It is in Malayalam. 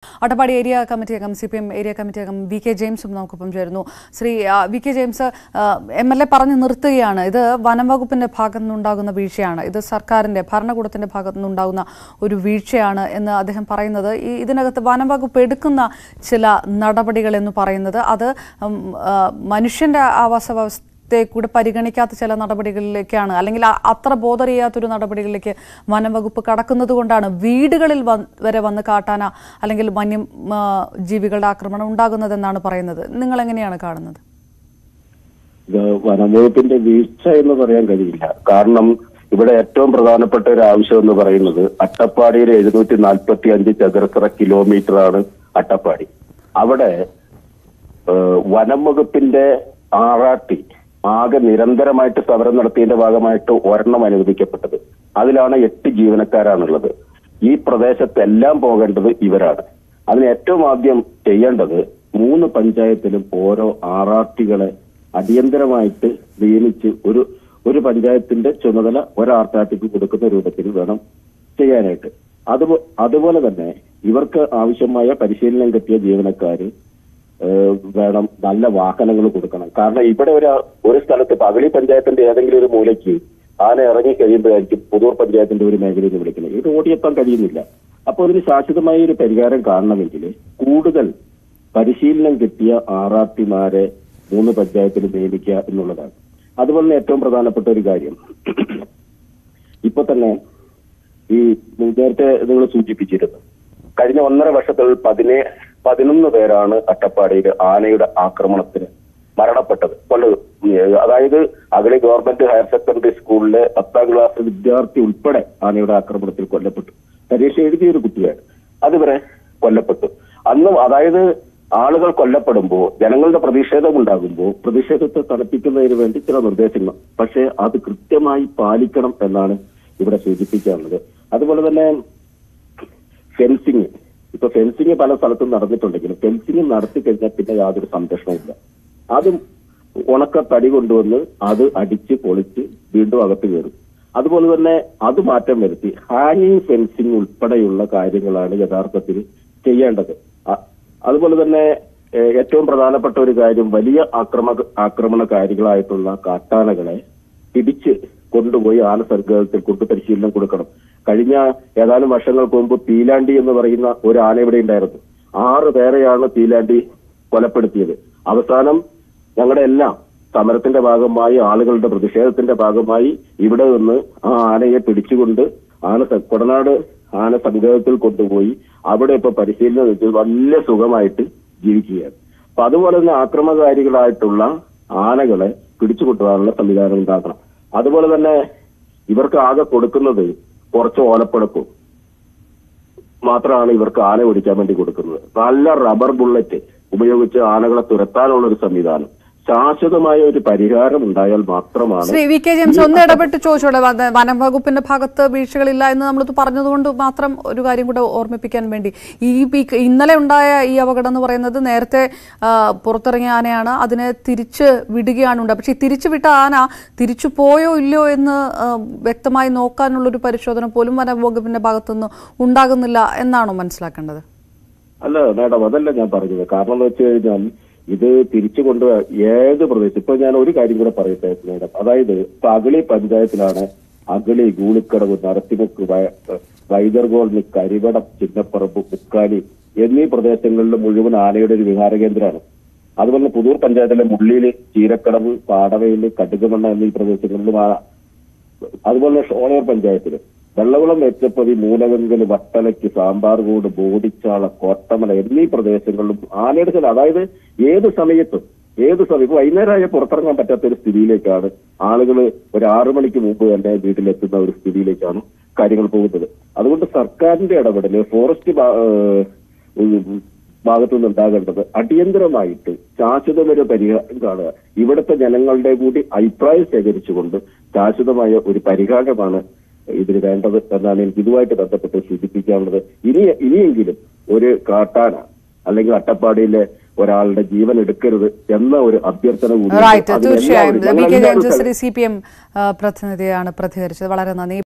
അട്ടപ്പാടി ഏരിയ കമ്മിറ്റി അംഗം C P M area committee അംഗം വി കെ ജെയിംസും നമുക്കൊപ്പം ചേരുന്നു ശ്രീ ആ, V K James M L A പറഞ്ഞു നിർത്തുകയാണ് ഇത് വനം വകുപ്പിന്റെ ഭാഗത്തു നിന്നുണ്ടാകുന്ന വീഴ്ചയാണ് ഇത് സർക്കാരിന്റെ ഭരണകൂടത്തിന്റെ ഭാഗത്തു നിന്നുണ്ടാകുന്ന ഒരു വീഴ്ചയാണ് എന്ന് അദ്ദേഹം പറയുന്നത് ഈ ഇതിനകത്ത് വനം വകുപ്പ് എടുക്കുന്ന ചില നടപടികൾ എന്ന് പറയുന്നത് അത് ഉം, ആ, മനുഷ്യന്റെ ആവാസ വ്യവസ്ഥ ത്തെ കൂടെ പരിഗണിക്കാത്ത ചില നടപടികളിലേക്കാണ് അല്ലെങ്കിൽ അ- അത്ര ബോധറിയാത്തൊരു നടപടികളിലേക്ക് വനം വകുപ്പ് കടക്കുന്നത് കൊണ്ടാണ് വീടുകളിൽ വ- വരെ വന്ന് കാട്ടാന അല്ലെങ്കിൽ വന്യം ആ, ജീവികളുടെ ആക്രമണം ഉണ്ടാകുന്നതെന്നാണ് പറയുന്നത് നിങ്ങൾ എങ്ങനെയാണ് കാണുന്നത് ഇത് വനംവകുപ്പിന്റെ വീഴ്ച എന്ന് പറയാൻ കഴിയില്ല കാരണം ഇവിടെ ഏറ്റവും പ്രധാനപ്പെട്ട ഒരു ആവശ്യം എന്ന് പറയുന്നത് അട്ടപ്പാടിയിൽ എഴുന്നൂറ്റി നാൽപ്പത്തി അഞ്ച് ചതുരശ്ര കിലോമീറ്റർ ആണ് അട്ടപ്പാടി അവിടെ ഏഹ്, വനം വകുപ്പിന്റെ ആറാട്ടി ആകെ നിരന്തരമായിട്ട് സമരം നടത്തിയതിന്റെ ഭാഗമായിട്ട് ഒരെണ്ണം അനുവദിക്കപ്പെട്ടത് അതിലാണ് എട്ട് ജീവനക്കാരാണുള്ളത് ഈ പ്രദേശത്തെല്ലാം പോകേണ്ടത് ഇവരാണ് അതിന് ഏറ്റവും ആദ്യം ചെയ്യേണ്ടത് മൂന്ന് പഞ്ചായത്തിലും ഓരോ ആറാട്ടികളെ അടിയന്തരമായിട്ട് നിയമിച്ച് ഒരു ഒരു പഞ്ചായത്തിന്റെ ചുമതല ഒരാർട്ടാട്ടിക്ക് കൊടുക്കുന്ന രൂപത്തിൽ വേണം ചെയ്യാനായിട്ട് അതുപോ- അതുപോലെ തന്നെ ഇവർക്ക് ആവശ്യമായ പരിശീലനം കിട്ടിയ ജീവനക്കാര് ഏഹ് വേണം നല്ല വാഹനങ്ങൾ കൊടുക്കണം കാരണം ഇവിടെ ഒരു ഒരു സ്ഥലത്ത് പകലി പഞ്ചായത്തിന്റെ ഏതെങ്കിലും ഒരു മൂലയ്ക്ക് ആന ഇറങ്ങി കഴിയുമ്പോഴായിരിക്കും പുതൂർ പഞ്ചായത്തിന്റെ ഒരു മേഖലയിൽ നിന്ന് വിളിക്കുന്നത് ഇത് ഓടിയെത്താൻ കഴിയുന്നില്ല അപ്പോൾ ഇതിന് ശാശ്വതമായ ഒരു പരിഹാരം കാണണമെങ്കിൽ കൂടുതൽ പരിശീലനം കിട്ടിയ ആറാട്ടിമാരെ മൂന്ന് പഞ്ചായത്തിൽ നിയമിക്കുക എന്നുള്ളതാണ് അതുപോലെ തന്നെ ഏറ്റവും പ്രധാനപ്പെട്ട ഒരു കാര്യം ഇപ്പൊ തന്നെ ഈ നേരത്തെ നിങ്ങൾ സൂചിപ്പിച്ചിരുന്നു കഴിഞ്ഞ ഒന്നര വർഷത്തിൽ പതിനേ പതിനൊന്ന് പേരാണ് അട്ടപ്പാടിയിൽ ആനയുടെ ആക്രമണത്തിന് മരണപ്പെട്ടത് കൊല്ലത് അതായത് അഗളി ഗവൺമെന്റ് ഹയർ സെക്കൻഡറി സ്കൂളിലെ പത്താം ക്ലാസ് വിദ്യാർത്ഥി ഉൾപ്പെടെ ആനയുടെ ആക്രമണത്തിൽ കൊല്ലപ്പെട്ടു പരീക്ഷ എഴുതിയ ഒരു കുട്ടിയാണ് അതുവരെ കൊല്ലപ്പെട്ടു അന്നും അതായത് ആളുകൾ കൊല്ലപ്പെടുമ്പോൾ ജനങ്ങളുടെ പ്രതിഷേധം ഉണ്ടാകുമ്പോൾ പ്രതിഷേധത്തെ തണുപ്പിക്കുന്നതിന് വേണ്ടി ചില നിർദ്ദേശങ്ങൾ പക്ഷേ അത് കൃത്യമായി പാലിക്കണം എന്നാണ് ഇവിടെ സൂചിപ്പിക്കാനുള്ളത് അതുപോലെ തന്നെ ഫെൻസിങ് ഇപ്പൊ ഫെൻസിങ് പല സ്ഥലത്തും നടന്നിട്ടുണ്ടെങ്കിലും ഫെൻസിങ് നടത്തി കഴിഞ്ഞാൽ പിന്നെ യാതൊരു സംരക്ഷണവുമില്ല അതും ഉണക്ക തടി കൊണ്ടുവന്ന് അത് അടിച്ച് പൊളിച്ച് വീണ്ടും അകത്ത് കയറും അതുപോലെ തന്നെ അത് മാറ്റം വരുത്തി ഹാങ്ങിങ് ഫെൻസിങ് ഉൾപ്പെടെയുള്ള കാര്യങ്ങളാണ് യഥാർത്ഥത്തിൽ ചെയ്യേണ്ടത് അ- അതുപോലെ തന്നെ ഏഹ്, ഏറ്റവും പ്രധാനപ്പെട്ട ഒരു കാര്യം വലിയ ആക്രമ ആക്രമണകാരികളായിട്ടുള്ള കാട്ടാനകളെ പിടിച്ച് കൊണ്ടുപോയി ആന സർഗത്തിൽ കൊണ്ട് പരിശീലനം കൊടുക്കണം കഴിഞ്ഞ ഏതാനും വർഷങ്ങൾക്ക് മുമ്പ് പീലാണ്ടി എന്ന് പറയുന്ന ഒരു ആന ഇവിടെ ഉണ്ടായിരുന്നു ആറ് പേരെയാണ് പീലാണ്ടി കൊലപ്പെടുത്തിയത് അവസാനം ഞങ്ങളുടെ എല്ലാം സമരത്തിന്റെ ഭാഗമായി ആളുകളുടെ പ്രതിഷേധത്തിന്റെ ഭാഗമായി ഇവിടെ നിന്ന് ആ ആനയെ പിടിച്ചുകൊണ്ട് ആന സ- കൊടനാട് ആന സങ്കേതത്തിൽ കൊണ്ടുപോയി അവിടെ ഇപ്പൊ പരിശീലനം വെച്ച് വലിയ സുഖമായിട്ട് ജീവിക്കുകയാണ് അപ്പൊ അതുപോലെ തന്നെ ആക്രമകാരികളായിട്ടുള്ള ആനകളെ പിടിച്ചു കൊണ്ടുപോകാനുള്ള സംവിധാനം ഉണ്ടാക്കണം അതുപോലെ തന്നെ ഇവർക്ക് ആകെ കൊടുക്കുന്നത് കുറച്ച് ഓലപ്പടക്കും മാത്രമാണ് ഇവർക്ക് ആന ഓടിക്കാൻ വേണ്ടി കൊടുക്കുന്നത് നല്ല റബ്ബർ ബുള്ളറ്റ് ഉപയോഗിച്ച് ആനകളെ തുരത്താനുള്ള ഒരു സംവിധാനം ശാശ്വതമായ ഒരു പരിഹാരം ഉണ്ടായാൽ മാത്രമാണ് ശ്രീ വി കെ ജെയിംസ് ഒന്ന് ഇടപെട്ട് ചോദിച്ചോളെ വന- വനം വകുപ്പിന്റെ ഭാഗത്ത് വീഴ്ചകളില്ല എന്ന് നമ്മൾ പറഞ്ഞതുകൊണ്ട് മാത്രം ഒരു കാര്യം കൂടെ ഓർമ്മിപ്പിക്കാൻ വേണ്ടി ഈ പീക്ക് ഇന്നലെ ഉണ്ടായ ഈ അപകടം എന്ന് പറയുന്നത് നേരത്തെ ആ, പുറത്തിറങ്ങിയ ആനയാണ് അതിനെ തിരിച്ച് വിടുകയാണ് ഉണ്ടായത് പക്ഷേ ഈ തിരിച്ചു വിട്ട ആന തിരിച്ചു പോയോ ഇല്ലയോ എന്ന് ആ, വ്യക്തമായി നോക്കാനുള്ള ഒരു പരിശോധന പോലും വനം വകുപ്പിന്റെ ഭാഗത്തുനിന്ന് ഉണ്ടാകുന്നില്ല എന്നാണോ മനസ്സിലാക്കേണ്ടത് അല്ല മാഡം അതല്ല ഞാൻ പറഞ്ഞത് കാരണം എന്ന് വെച്ച് കഴിഞ്ഞാൽ ഇത് തിരിച്ചു കൊണ്ട് ഏത് പ്രദേശം ഇപ്പൊ ഞാൻ ഒരു കാര്യം കൂടെ പറയട്ടെ മാഡം അതായത് ഇപ്പൊ അഗളി പഞ്ചായത്തിലാണ് അഗളി ഗൂളിക്കടവ് നരത്തിമുക്ക് വയ- വൈദർ കോളനി കരിവടം ചിന്നപ്പറമ്പ് മുക്കാലി എന്നീ പ്രദേശങ്ങളിൽ മുഴുവൻ ആനയുടെ ഒരു വിഹാര കേന്ദ്രമാണ് അതുപോലെ തന്നെ പുതൂർ പഞ്ചായത്തിലെ മുള്ളിയില് ചീരക്കടവ് പാടവയില് കടുകുമണ്ണ എന്നീ പ്രദേശങ്ങളിലും ആ അതുപോലെ ഷോളയൂർ പഞ്ചായത്തില് വെള്ളകുളം വെച്ചപ്പതി മൂലകങ്കല് വട്ടലയ്ക്ക് സാമ്പാർകൂട് ബോഡിച്ചാള കോട്ടമല എന്നീ പ്രദേശങ്ങളിലും ആനയുടെ ചില അതായത് ഏത് സമയത്തും ഏത് സമയം ഇപ്പൊ വൈകുന്നേരമായ പുറത്തിറങ്ങാൻ പറ്റാത്ത ഒരു സ്ഥിതിയിലേക്കാണ് ആളുകൾ ഒരു ആറു മണിക്ക് മുമ്പ് തന്നെ വീട്ടിലെത്തുന്ന ഒരു സ്ഥിതിയിലേക്കാണ് കാര്യങ്ങൾ പോകുന്നത് അതുകൊണ്ട് സർക്കാരിന്റെ ഇടപെടല് ഫോറസ്റ്റ് ഭാ- ഏഹ് ഉം ഭാഗത്തു നിന്നുണ്ടാകേണ്ടത് അടിയന്തരമായിട്ട് ശാശ്വതമൊരു പരിഹാരം കാണുക ഇവിടുത്തെ ജനങ്ങളുടെ കൂടി അഭിപ്രായം ശേഖരിച്ചുകൊണ്ട് ശാശ്വതമായ ഒരു പരിഹാരമാണ് ഇതിന് വേണ്ടത് എന്നാണ് എനിക്ക് ഇതുമായിട്ട് ബന്ധപ്പെട്ട് സൂചിപ്പിക്കാനുള്ളത് ഇനി ഇനിയെങ്കിലും ഒരു കാട്ടാന അല്ലെങ്കിൽ അട്ടപ്പാടിയിലെ ഒരാളുടെ ജീവൻ എടുക്കരുത് എന്ന ഒരു അഭ്യർത്ഥന കൂടി റൈറ്റ് തീർച്ചയായും V K James Shri C P M പ്രതിനിധിയാണ് പ്രതികരിച്ചത് വളരെ നന്ദി